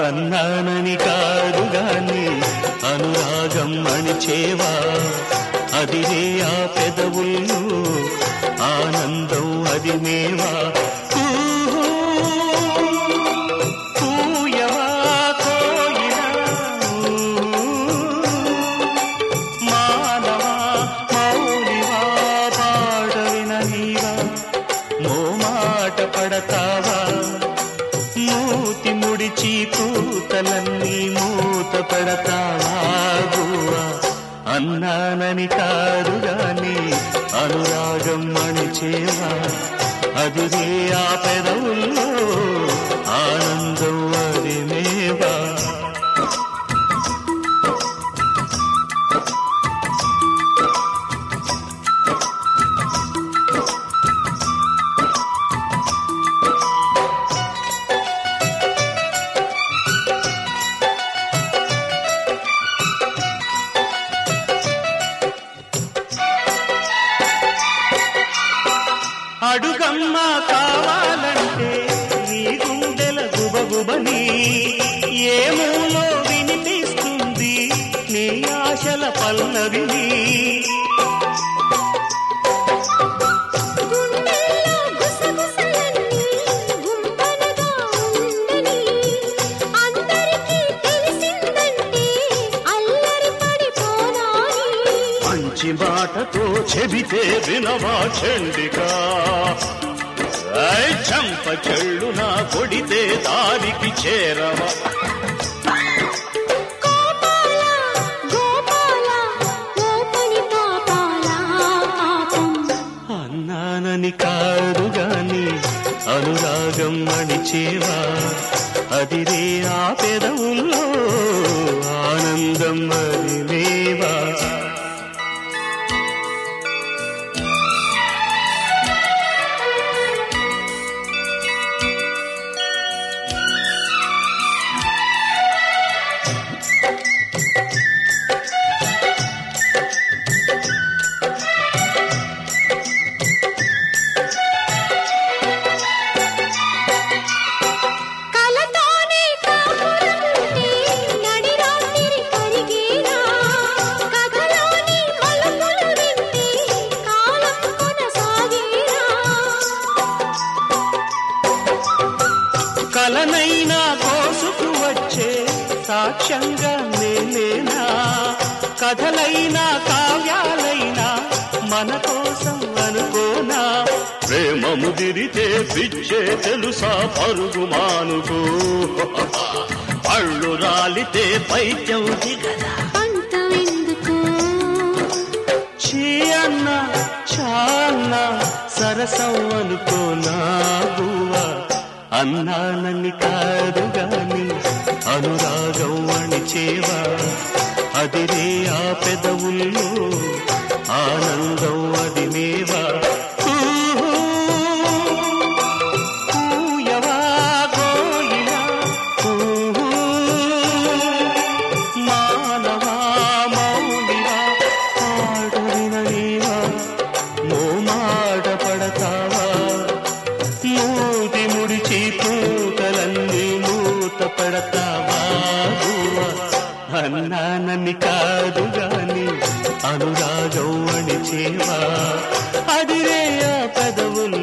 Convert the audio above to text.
అన్నానని కాదు గాని అనురాగం అణిచేవా అదిరే ఆ పెదవుల్లో ఆనందం అది మేవా ఊహూ, పూయవా కోయిలా, మానవా మౌనివా పాడవిన నీవా మోమాట పడతావా మూతి ముడిచి పూతలన్నీ మూత పడతావా గువ్వా అన్నానని కాదు గాని అనురాగం మణిచేవా అదిరే ఆ పెదవుల్లో ఆనందం అది మేవా అడుగమ్మా కావాలంటే నీ గుండెల గుబగుబని ఏ మూలో వినిపిస్తుంది నీ ఆశల పల్లవిని గుండెల్లో గుసగుసలన్నీ గుంపనగా ఉండని అందరికీ తెలిసిందంటే అల్లరి పడిపోనాని మంచి మాటతో చెబితే వినవా చండికా ఐ చంప చెళ్ళు నా కొడితే దారికి చేరవా గోపాల గోపాల ఓపని పాపాల పాపం అన్నానని కాదు గాని అనురాగం అణిచేవా అదిరే ఆ పెదవుల్లో ఆనందం అది మేవా కలతోనే కాపురముంటే నడి రాత్రి కరిగేనా కథలోని మలుపులు వింటే కాలం కొనసాగేనా కలనైనా కోసుకు వచ్చే సాక్ష్యంగా నేనేనా కథలైనా కావ్యాలైనా మన కోసం అనుకోనా ప్రేమ ముదిరితే పిచ్చే తెలుసా పరుగు మానుకో పళ్ళు రాలితే పైత్యం దిగదా అంతవెందుకు చీ అన్న చాన్న సరసం అనుకోనా బువ్వా అన్నానని కాదు గాని అనురాగం అణిచేవా అదిరే ఆ పెదవుల్లో ఆనందం అది మేవా ఊహూ, పూయవా కోయిలా, ఊహూ, మానవా మౌనివా పాడవిన నీవా మోమాట పడతావా మూతి ముడిచి పూతలన్నీ మూత పడతావా గువ్వా? అన్నానని కాదు గాని అనురాగం అణిచేవా అదిరే ఆ పెదవులు